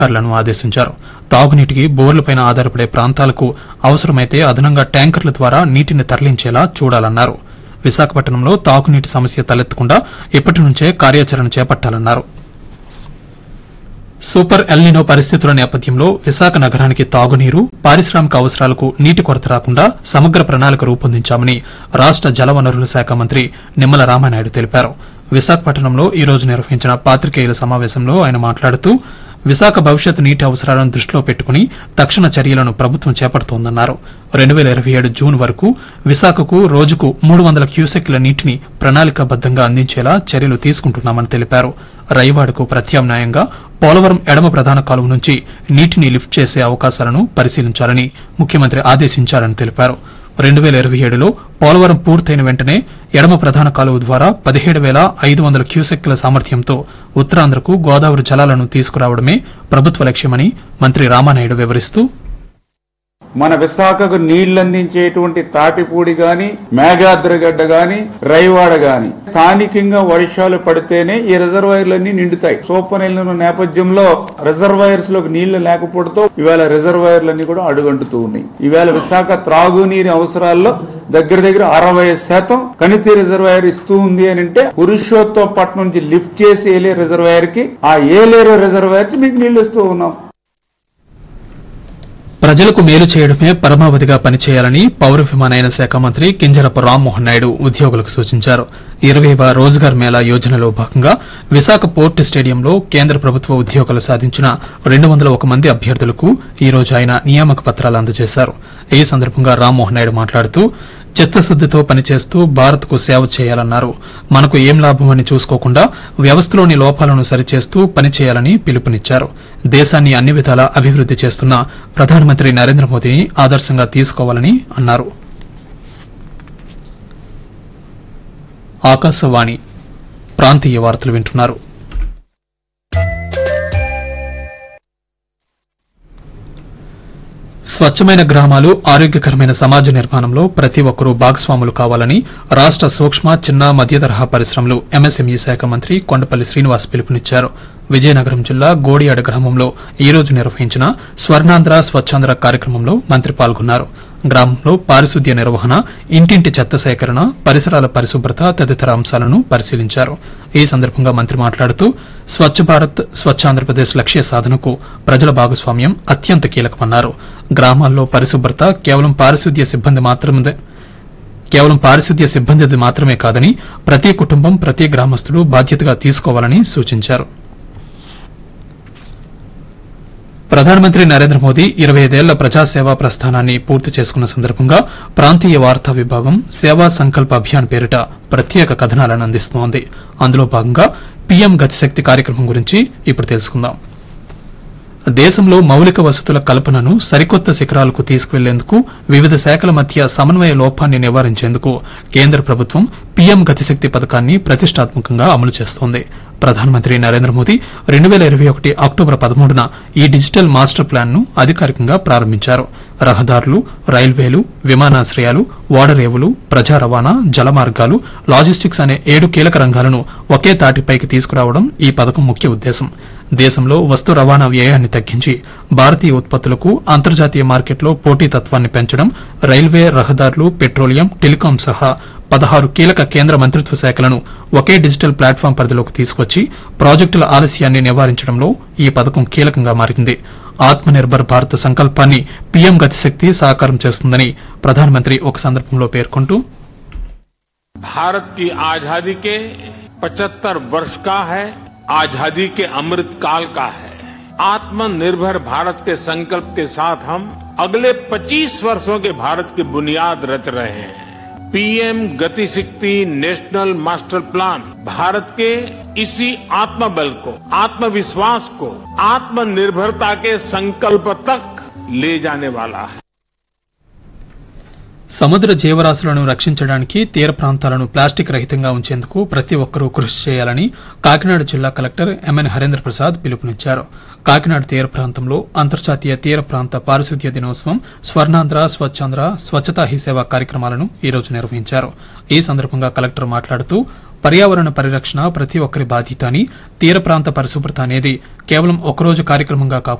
అధికారులను ఆదేశించారు తాగునీటికి బోర్లపైన ఆధారపడే ప్రాంతాలకు అవసరమైతే అదనంగా ట్యాంకర్ల ద్వారా నీటిని తరలించేలా చూడాలన్నారు విశాఖపట్నంలో తాగునీటి సమస్య తలెత్తకుండా ఇప్పటి నుంచే కార్యాచరణ చేపట్టాలన్నారు సూపర్ ఎల్నినో పరిస్థితుల నేపథ్యంలో విశాఖ నగరానికి తాగునీరు పారిశ్రామిక అవసరాలకు నీటి కొరత రాకుండా సమగ్ర ప్రణాళిక రూపొందించామని రాష్ట జలవనరుల శాఖ మంత్రి నిమ్మల రామానాయుడు తెలిపారు విశాఖపట్నంలో ఈ రోజు నిర్వహించిన పాత్రికేయుల సమావేశంలో ఆయన మాట్లాడుతూ విశాఖ భవిష్యత్ నీటి అవసరాలను దృష్టిలో పెట్టుకుని తక్షణ చర్యలను ప్రభుత్వం చేపడుతోందన్నారు రెండు వేల ఇరవై ఏడు జూన్ వరకు విశాఖకు రోజుకు మూడు వందల క్యూసెక్ల నీటిని ప్రణాళికాబద్దంగా అందించేలా చర్యలు తీసుకుంటున్నామని తెలిపారు రైవాడకు ప్రత్యామ్నాయంగా పోలవరం ఎడమ ప్రధాన కాలువ నుంచి నీటిని లిఫ్ట్ చేసే అవకాశాలను పరిశీలించాలని ముఖ్యమంత్రి ఆదేశించారని తెలిపారు రెండు వేల ఇరవై ఏడులో పోలవరం పూర్తయిన వెంటనే ఎడమ ప్రధాన కాలువ ద్వారా పదిహేడు వేల ఐదు వందల క్యూసెక్కుల సామర్థ్యంతో ఉత్తరాంధ్రకు గోదావరి జలాలను తీసుకురావడమే ప్రభుత్వ లక్ష్యమని మంత్రి రామానాయుడు వివరిస్తూ మన విశాఖకు నీళ్లు అందించేటువంటి తాటిపూడి గాని మేఘాద్రగడ్డ గాని రైవాడ గాని స్థానికంగా వర్షాలు పడితేనే ఈ రిజర్వాయర్లన్నీ నిండుతాయి సూపర్ ఎల్లిన నేపథ్యంలో రిజర్వాయర్స్ లోకి నీళ్లు లేకపోవడంతో ఇవాళ రిజర్వాయర్లన్నీ కూడా అడుగంటుతూ ఉన్నాయి ఇవాళ విశాఖ త్రాగునీరు అవసరాల్లో దగ్గర దగ్గర అరవై శాతం కణితి రిజర్వాయర్ ఇస్తూ ఉంది అని అంటే పురుషోత్తపట్నం నుంచి లిఫ్ట్ చేసి ఏలే రిజర్వాయర్ కి ఆ ఏలేరు రిజర్వాయర్ కి మీకు నీళ్లు ఇస్తూ ఉన్నాం ప్రజలకు మేలు చేయడమే పరమావధిగా పనిచేయాలని పౌర విమానయాన శాఖ మంత్రి కింజరపు రామ్మోహన్ నాయుడు ఉద్యోగులకు సూచించారు ఇరవైవ రోజ్గార్ మేళా యోజనలో భాగంగా విశాఖ పోర్టు స్టేడియంలో కేంద్ర ప్రభుత్వ ఉద్యోగాలు సాధించిన రెండు వందల ఒక మంది అభ్యర్థులకు ఈ రోజు ఆయన నియామక పత్రాలు అందజేశారు ఈ సందర్భంగా రామ్మోహన్ నాయుడు మాట్లాడుతూ చిత్తశుద్దితో పనిచేస్తూ భారత్కు సేవ చేయాలన్నారు మనకు ఏం లాభమని చూసుకోకుండా వ్యవస్థలోని లోపాలను సరిచేస్తూ పనిచేయాలని పిలుపునిచ్చారు దేశాన్ని అన్ని విధాలా అభివృద్ది చేస్తున్న ప్రధానమంత్రి నరేంద్ర మోదీని ఆదర్శంగా తీసుకోవాలని అన్నారు ఆకాశవాణి ప్రాంతీయ వార్తలు వింటున్నారు స్వచ్ఛమైన గ్రామాలు ఆరోగ్యకరమైన సమాజ నిర్మాణంలో ప్రతి ఒక్కరూ భాగస్వాములు కావాలని రాష్ట సూక్ష్మ చిన్న మధ్య తరహా పరిశ్రమలు ఎంఎస్ఎంఈ శాఖ మంత్రి కొండపల్లి శ్రీనివాస్ పిలుపునిచ్చారు విజయనగరం జిల్లా గోడియాడ గ్రామంలో ఈ రోజు నిర్వహించిన స్వర్ణాంధ్ర స్వచ్ఛాంధ్ర కార్యక్రమంలో మంత్రి పాల్గొన్నారు గ్రామంలో పారిశుద్ధ్య నిర్వహణ ఇంటింటి చెత్త సేకరణ పరిసరాల పరిశుభ్రత తదితర అంశాలను పరిశీలించారు ఈ సందర్భంగా మంత్రి మాట్లాడుతూ స్వచ్ఛ భారత్ స్వచ్ఛాంధ్రప్రదేశ్ లక్ష్య సాధనకు ప్రజల భాగస్వామ్యం అత్యంత కీలకమన్నారు గ్రామాల్లో పరిశుభ్రత కేవలం పారిశుద్ధ్య సిబ్బంది మాత్రమే కేవలం పారిశుద్ధ్య సిబ్బందిది మాత్రమే కాదని ప్రతి కుటుంబం ప్రతి గ్రామస్తులు బాధ్యతగా తీసుకోవాలని సూచించారు ప్రధానమంత్రి నరేంద్ర మోదీ ఇరవై ఐదేళ్ల ప్రజాసేవా ప్రస్థానాన్ని పూర్తి చేసుకున్న సందర్భంగా ప్రాంతీయ వార్తా విభాగం సేవా సంకల్ప అభియాన్ పేరిట ప్రత్యేక కథనాలను అందిస్తోంది అందులో భాగంగా పీఎం గతిశక్తి కార్యక్రమం గురించి ఇప్పుడు తెలుసుకుందాం దేశంలో మౌలిక వసతుల కల్పనను సరికొత్త శిఖరాలకు తీసుకువెళ్లేందుకు వివిధ శాఖల మధ్య సమన్వయ లోపాన్ని నివారించేందుకు కేంద్ర ప్రభుత్వం పీఎం గతిశక్తి పథకాన్ని ప్రతిష్టాత్మకంగా అమలు చేస్తోంది ప్రధానమంత్రి నరేంద్ర మోదీ రెండు వేల ఇరవై ఒకటి అక్టోబర్ పదమూడున ఈ డిజిటల్ మాస్టర్ ప్లాన్ ను అధికారికంగా ప్రారంభించారు రహదారులు రైల్వేలు విమానాశ్రయాలు ఓడరేవులు ప్రజా రవాణా జలమార్గాలు లాజిస్టిక్స్ అనే ఏడు కీలక రంగాలను ఒకే తాటిపైకి తీసుకురావడం ఈ పథకం ముఖ్య ఉద్దేశం దేశంలో వస్తు రవాణా వ్యయాన్ని తగ్గించి భారతీయ ఉత్పత్తులకు అంతర్జాతీయ మార్కెట్లో పోటీతత్వాన్ని పెంచడం రైల్వే రహదారులు పెట్రోలియం టెలికాం సహా పదహారు కీలక కేంద్ర మంత్రిత్వ శాఖలను ఒకే డిజిటల్ ప్లాట్ఫామ్ పరిధిలోకి తీసుకొచ్చి ప్రాజెక్టుల ఆలస్యాన్ని నివారించడంలో ఈ పథకం కీలకంగా మారింది ఆత్మ నిర్భర్ భారత్ సంకల్పాన్ని పీఎం గతిశక్తి సాకారం చేస్తుందని ప్రధానమంత్రి ఒక సందర్భంలో పేర్కొంటూ भारत की आजादी के 75 वर्ष का है आजादी के अमृत काल का है आत्मनिर्भर भारत के संकल्प के साथ हम अगले 25 वर्षों के भारत की बुनियाद रच रहे हैं पीएम गति शक्ति नेशनल मास्टर प्लान भारत के इसी आत्मबल को आत्मविश्वास को आत्मनिर्भरता के संकल्प तक ले जाने वाला है సముద్ర జీవరాశులను రక్షించడానికి తీర ప్రాంతాలను ప్లాస్టిక్ రహితంగా ఉంచేందుకు ప్రతి ఒక్కరూ కృషి చేయాలని కాకినాడ జిల్లా కలెక్టర్ ఎంఎన్ హరేంద్ర ప్రసాద్ పిలుపునిచ్చారు కాకినాడ తీర ప్రాంతంలో అంతర్జాతీయ తీర ప్రాంత పారిశుద్ధ్య దినోత్సవం స్వర్ణాంధ్ర స్వచ్ఛాంధ్ర స్వచ్ఛతా హీ సేవ కార్యక్రమాలను ఈ రోజు నిర్వహించారు ఈ సందర్భంగా కలెక్టర్ మాట్లాడుతూ పర్యావరణ పరిరక్షణ ప్రతి ఒక్కరి బాధ్యత అని తీర ప్రాంత పరిశుభ్రత అనేది కేవలం ఒకరోజు కార్యక్రమంగా కాకుండా